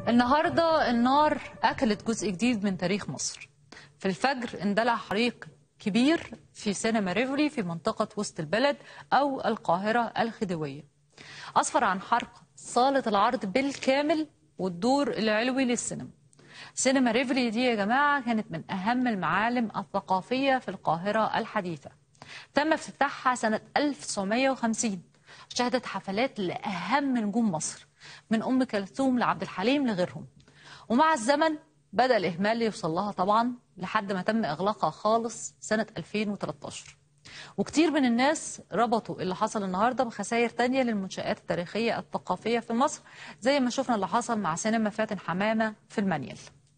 النهارده النار أكلت جزء جديد من تاريخ مصر. في الفجر اندلع حريق كبير في سينما ريفولي في منطقة وسط البلد أو القاهرة الخديوية. أسفر عن حرق صالة العرض بالكامل والدور العلوي للسينما. سينما ريفولي دي يا جماعة كانت من أهم المعالم الثقافية في القاهرة الحديثة. تم افتتاحها سنة 1950 شهدت حفلات لأهم نجوم مصر من أم كلثوم لعبد الحليم لغيرهم ومع الزمن بدأ الإهمال يوصل لها طبعا لحد ما تم إغلاقها خالص سنة 2013 وكتير من الناس ربطوا اللي حصل النهاردة بخسائر تانية للمنشآت التاريخية الثقافية في مصر زي ما شفنا اللي حصل مع سينما فاتن حمامة في المنيل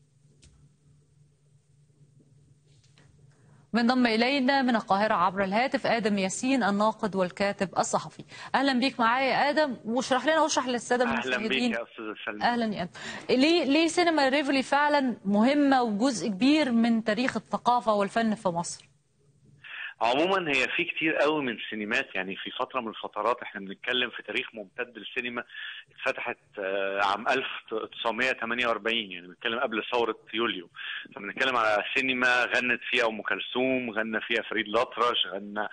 منضم إلينا من القاهرة عبر الهاتف آدم ياسين الناقد والكاتب الصحفي أهلا بيك معايا يا آدم واشرح لنا واشرح للسادة اهلا بيك المشاهدين يا استاذ سلمى أهلا يا آدم ليه ليه سينما ريفولي فعلا مهمة وجزء كبير من تاريخ الثقافة والفن في مصر عموما هي في كتير قوي من السينمات يعني في فتره من الفترات احنا بنتكلم في تاريخ ممتد للسينما اتفتحت آه، عام 1948 يعني بنتكلم قبل ثوره يوليو فبنتكلم على سينما غنت فيها ام كلثوم غنى فيها فريد الأطرش غنى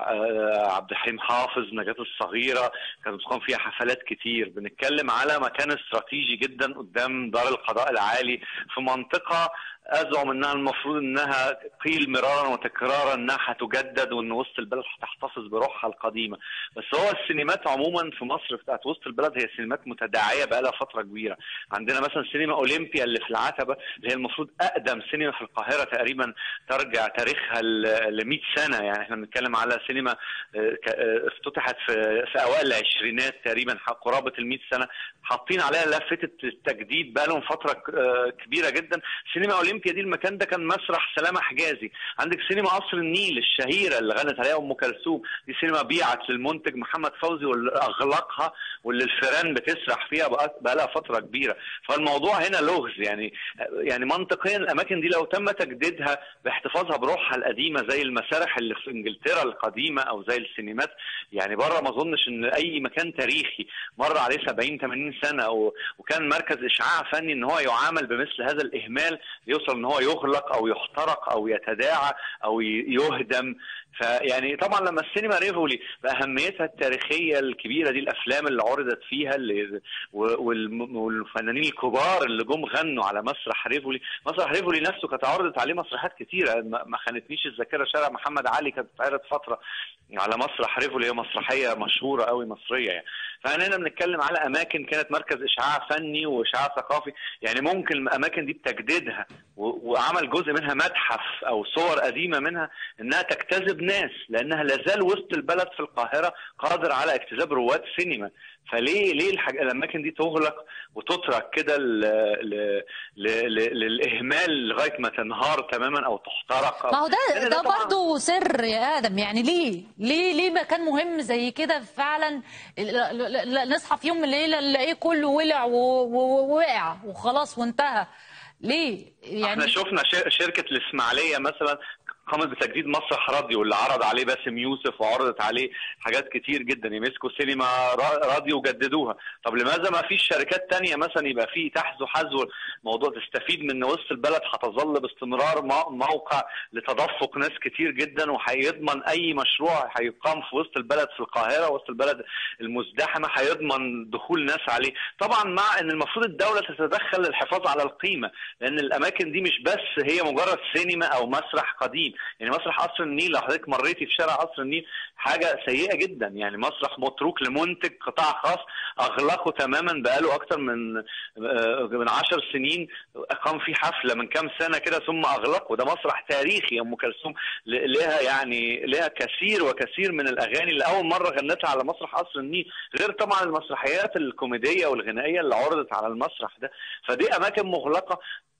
آه، عبد الحليم حافظ نجاة الصغيره كانت بتقام فيها حفلات كتير بنتكلم على مكان استراتيجي جدا قدام دار القضاء العالي في منطقه ازعم انها المفروض انها قيل مرارا وتكرارا انها هتجدد وان وسط البلد هتحتفظ بروحها القديمه بس هو السينمات عموما في مصر بتاعت وسط البلد هي سينمات متداعيه بقى لها فتره كبيره عندنا مثلا سينما اولمبيا اللي في العتبه اللي هي المفروض اقدم سينما في القاهره تقريبا ترجع تاريخها ل 100 سنه يعني احنا بنتكلم على سينما آه، ك- آه، افتتحت في في اوائل العشرينات تقريبا ح- قرابه ال 100 سنه حاطين عليها لافته التجديد بقى لهم فتره ك- آه، كبيره جدا سينما اولمبيا دي المكان ده كان مسرح سلامه حجازي عندك سينما قصر النيل الشهيره اللي غنت عليها ام كلثوم دي سينما بيعت للمنتج محمد فوزي واللي اغلقها واللي الفيران بتسرح فيها بقى, بقى لها فتره كبيره فالموضوع هنا لغز يعني يعني منطقيا الاماكن دي لو تم تجديدها باحتفاظها بروحها القديمه زي المسارح اللي في انجلترا القديمه او زي السينمات يعني بره ما اظنش ان اي مكان تاريخي مر عليه 70 80 سنه و- وكان مركز اشعاع فني ان هو يعامل بمثل هذا الاهمال يوصل ان هو يغلق او يحترق او يتداعى او ي- يهدم فيعني طبعا لما السينما ريفولي باهميتها التاريخيه الكبيره دي الافلام اللي عرضت فيها اللي و- والم- والفنانين الكبار اللي جم غنوا على مسرح ريفولي مسرح ريفولي نفسه كانت عرضت عليه مسرحيات كتيره ما ما خانتنيش الذاكره شارع محمد علي كانت بتتعرض فتره على مسرح ريفولي هي مسرحيه مشهوره قوي مصريه يعني فاحنا هنا بنتكلم على اماكن كانت مركز اشعاع فني واشعاع ثقافي يعني ممكن الاماكن دي بتجديدها و- وعمل جزء منها متحف او صور قديمه منها انها تجتذب ناس لانها لازال وسط البلد في القاهره قادر على اجتذاب رواد سينما فليه ليه الحاج... الاماكن دي تغلق وتترك كده ل... ل... ل... ل... للاهمال لغايه ما تنهار تماما او تحترق أو... ما هو ده لأن ده طبعاً- برضه سر يا ادم يعني ليه ليه ليه مكان مهم زي كده فعلا ل- ل- ل- نصحى في يوم من الليله نلاقيه كله ولع و- و- ووقع وخلاص وانتهى ليه احنا يعني شفنا ش- شركه الاسماعيليه مثلا قامت بتجديد مسرح راديو اللي عرض عليه باسم يوسف وعرضت عليه حاجات كتير جدا يمسكوا سينما را- راديو وجددوها طب لماذا ما فيش شركات تانية مثلا يبقى في تحذو حذو موضوع تستفيد من إن وسط البلد هتظل باستمرار مو- موقع لتدفق ناس كتير جدا وهيضمن اي مشروع هيقام في وسط البلد في القاهره وسط البلد المزدحمه هيضمن دخول ناس عليه طبعا مع ان المفروض الدوله تتدخل للحفاظ على القيمه لان الاماكن دي مش بس هي مجرد سينما او مسرح قديم يعني مسرح قصر النيل لو حضرتك مريتي في شارع قصر النيل حاجه سيئه جدا يعني مسرح متروك لمنتج قطاع خاص اغلقه تماما بقاله اكتر من آه، من عشر سنين اقام فيه حفله من كام سنه كده ثم اغلقه ده مسرح تاريخي ام كلثوم ل- لها يعني لها كثير وكثير من الاغاني اللي اول مره غنتها على مسرح قصر النيل غير طبعا المسرحيات الكوميديه والغنائيه اللي عرضت على المسرح ده فدي اماكن مغلقه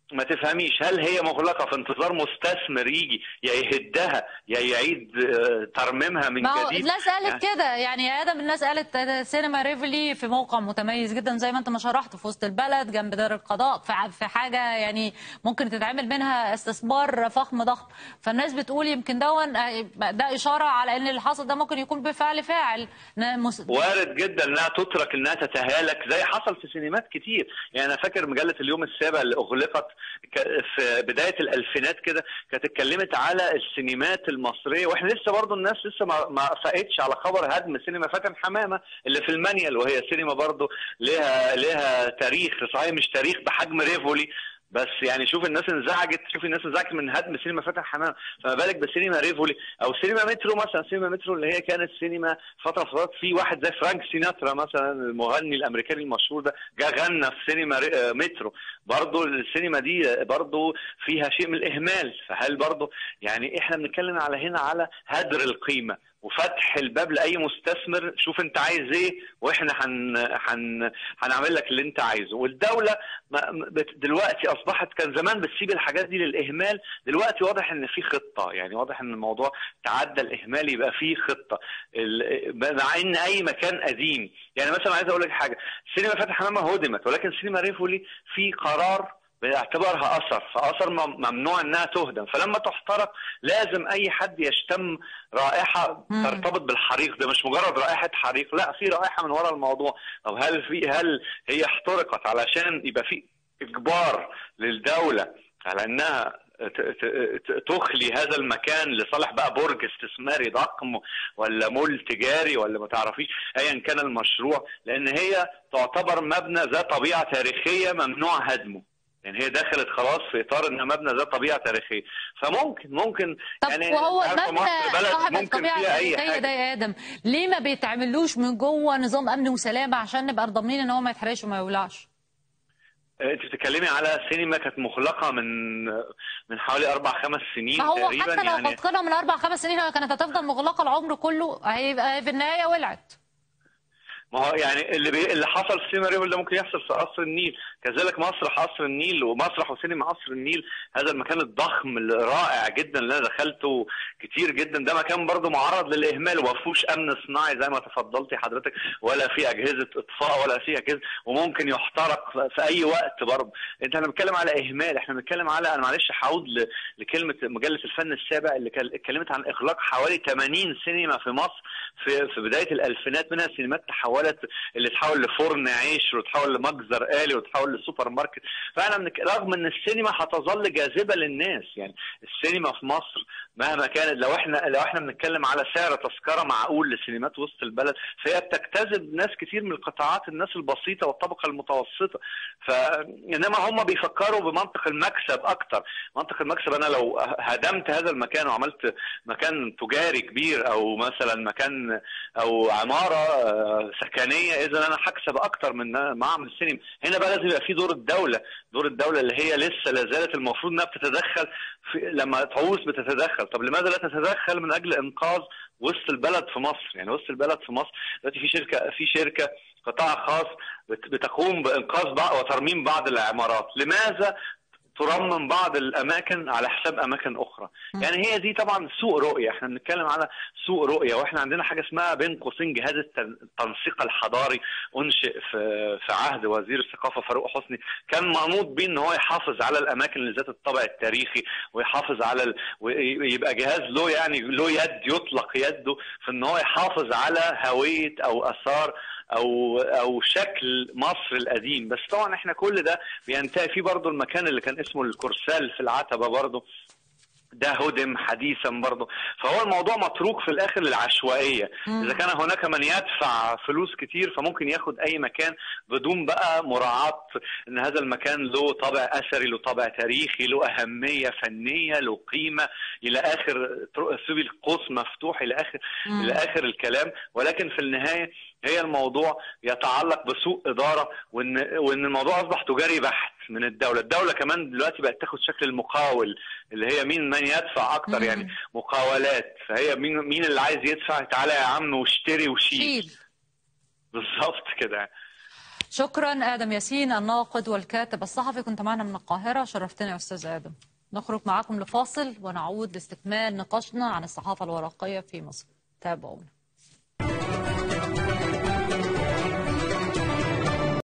ما تفهميش هل هي مغلقه في انتظار مستثمر يجي يا يهدها يا يعيد آه، ترميمها من ما هو جديد الناس قالت يعني- كده يعني يا ادم الناس قالت سينما ريفلي في موقع متميز جدا زي ما انت ما شرحت في وسط البلد جنب دار القضاء في ع- في حاجه يعني ممكن تتعمل منها استثمار فخم ضخم فالناس بتقول يمكن دون ده اشاره على ان اللي حصل ده ممكن يكون بفعل فاعل إن مس- وارد جدا انها تترك انها تتهالك زي حصل في سينمات كتير يعني انا فاكر مجله اليوم السابع اللي اغلقت ك- في بدايه الالفينات كده كانت اتكلمت على السينمات المصريه واحنا لسه برضو الناس لسه ما ما فاقتش على خبر هدم سينما فاتن حمامه اللي في المانيال وهي سينما برضو لها لها تاريخ صحيح مش تاريخ بحجم ريفولي بس يعني شوف الناس انزعجت شوف الناس انزعجت من هدم سينما فاتن حمامه فما بالك بسينما ريفولي او سينما مترو مثلا سينما مترو اللي هي كانت سينما فتره من الفترات في واحد زي فرانك سيناترا مثلا المغني الامريكاني المشهور ده جه غنى في سينما ري- آه، مترو برضه السينما دي برضه فيها شيء من الاهمال فهل برضه يعني احنا بنتكلم على هنا على هدر القيمه وفتح الباب لاي مستثمر شوف انت عايز ايه واحنا هن هن هنعمل لك اللي انت عايزه والدوله ما- م- بت- دلوقتي اصبحت كان زمان بتسيب الحاجات دي للاهمال دلوقتي واضح ان في خطه يعني واضح ان الموضوع تعدى الاهمال يبقى في خطه ال- مع ان اي مكان قديم يعني مثلا عايز اقول لك حاجه سينما فتح حمامه هدمت ولكن سينما ريفولي في قرار باعتبارها اثر فاثر مم- ممنوع انها تهدم فلما تحترق لازم اي حد يشتم رائحه مم. ترتبط بالحريق ده مش مجرد رائحه حريق لا في رائحه من وراء الموضوع طب هل في هل هي احترقت علشان يبقى في اجبار للدوله على انها ت- ت- ت- تخلي هذا المكان لصالح بقى برج استثماري ضخم ولا مول تجاري ولا ما تعرفيش ايا كان المشروع لان هي تعتبر مبنى ذات طبيعه تاريخيه ممنوع هدمه يعني هي دخلت خلاص في اطار انها مبنى ذات طبيعه تاريخيه فممكن ممكن طب يعني وهو عارفة المبنى مصر بلد صاحب ممكن الطبيعه فيها اي التاريخيه حاجه ده يا ادم ليه ما بيتعملوش من جوه نظام امن وسلامه عشان نبقى ضامنين ان هو ما يتحرقش وما يولعش انت بتتكلمي على سينما كانت مغلقه من من حوالي اربع خمس سنين ما هو تقريبا حتى لو يعني خلقنا من اربع خمس سنين كانت هتفضل مغلقه العمر كله هيبقى في النهايه ولعت ما هو يعني اللي بي... اللي حصل في سينما ريفل ده ممكن يحصل في قصر النيل كذلك مسرح قصر النيل ومسرح وسينما قصر النيل هذا المكان الضخم الرائع جدا اللي انا دخلته كتير جدا ده مكان برضه معرض للاهمال وما فيهوش امن صناعي زي ما تفضلتي حضرتك ولا في اجهزه اطفاء ولا في اجهزه وممكن يحترق في اي وقت برضه انت احنا بنتكلم على اهمال احنا بنتكلم على انا معلش هعود ل... لكلمه مجله الفن السابع اللي كان- اتكلمت عن اغلاق حوالي 80 سينما في مصر في في بدايه الالفينات منها سينمات تحولت اللي تحول لفرن عيش وتحول لمجزر آلي وتحول لسوبر ماركت فانا منك... رغم ان السينما هتظل جاذبه للناس يعني السينما في مصر مهما كانت لو احنا لو احنا بنتكلم على سعر تذكره معقول لسينمات وسط البلد فهي بتجتذب ناس كتير من القطاعات الناس البسيطه والطبقه المتوسطه ف انما هم بيفكروا بمنطق المكسب اكتر منطق المكسب انا لو هدمت هذا المكان وعملت مكان تجاري كبير او مثلا مكان او عماره آه، سكنيه اذا انا هكسب اكتر من ما اعمل سينما هنا بقى لازم يبقى في دور الدوله دور الدوله اللي هي لسه لا زالت المفروض انها بتتدخل في لما تعوز بتتدخل طب لماذا لا تتدخل من اجل انقاذ وسط البلد في مصر يعني وسط البلد في مصر دلوقتي في شركه في شركه قطاع خاص بت- بتقوم بانقاذ بعض وترميم بعض العمارات لماذا ترمم بعض الاماكن على حساب اماكن اخرى م. يعني هي دي طبعا سوء رؤيه احنا بنتكلم على سوء رؤيه واحنا عندنا حاجه اسمها بين قوسين جهاز التن- التنسيق الحضاري انشئ في في عهد وزير الثقافه فاروق حسني كان منوط بيه ان هو يحافظ على الاماكن اللي ذات الطابع التاريخي ويحافظ على ال... ويبقى جهاز له يعني له يد يطلق يده في ان هو يحافظ على هويه او اثار او او شكل مصر القديم بس طبعا احنا كل ده بينتهي في برضه المكان اللي كان اسمه الكرسال في العتبه برضه ده هدم حديثا برضه فهو الموضوع متروك في الاخر للعشوائيه مم. اذا كان هناك من يدفع فلوس كتير فممكن ياخد اي مكان بدون بقى مراعاه ان هذا المكان له طابع اثري له طابع تاريخي له اهميه فنيه له قيمه الى اخر سيب القوس مفتوح الى اخر مم. الى اخر الكلام ولكن في النهايه هي الموضوع يتعلق بسوء اداره وان وان الموضوع اصبح تجاري بحت من الدوله، الدوله كمان دلوقتي بقت تاخد شكل المقاول اللي هي مين من يدفع اكتر مم. يعني مقاولات فهي مين مين اللي عايز يدفع تعالى يا عم واشتري وشيل شيل بالظبط كده شكرا آدم ياسين الناقد والكاتب الصحفي كنت معنا من القاهرة شرفتنا يا أستاذ آدم نخرج معكم لفاصل ونعود لاستكمال نقاشنا عن الصحافة الورقية في مصر تابعونا